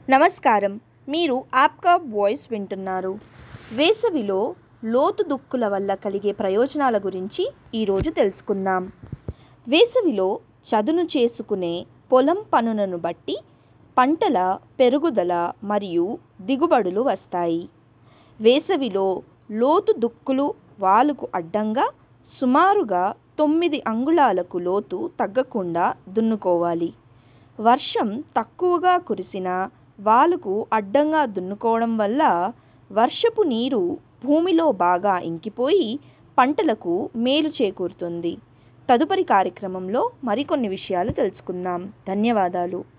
నమస్కారం మీరు ఆప్కా వాయిస్ వింటున్నారు వేసవిలో లోతు దుక్కుల వల్ల కలిగే ప్రయోజనాల గురించి ఈరోజు తెలుసుకుందాం వేసవిలో చదును చేసుకునే పొలం పనులను బట్టి పంటల పెరుగుదల మరియు దిగుబడులు వస్తాయి వేసవిలో లోతు దుక్కులు వాలుకు అడ్డంగా సుమారుగా తొమ్మిది అంగుళాలకు లోతు తగ్గకుండా దున్నుకోవాలి వర్షం తక్కువగా కురిసిన వాలుకు అడ్డంగా దున్నుకోవడం వల్ల వర్షపు నీరు భూమిలో బాగా ఇంకిపోయి పంటలకు మేలు చేకూరుతుంది తదుపరి కార్యక్రమంలో మరికొన్ని విషయాలు తెలుసుకుందాం ధన్యవాదాలు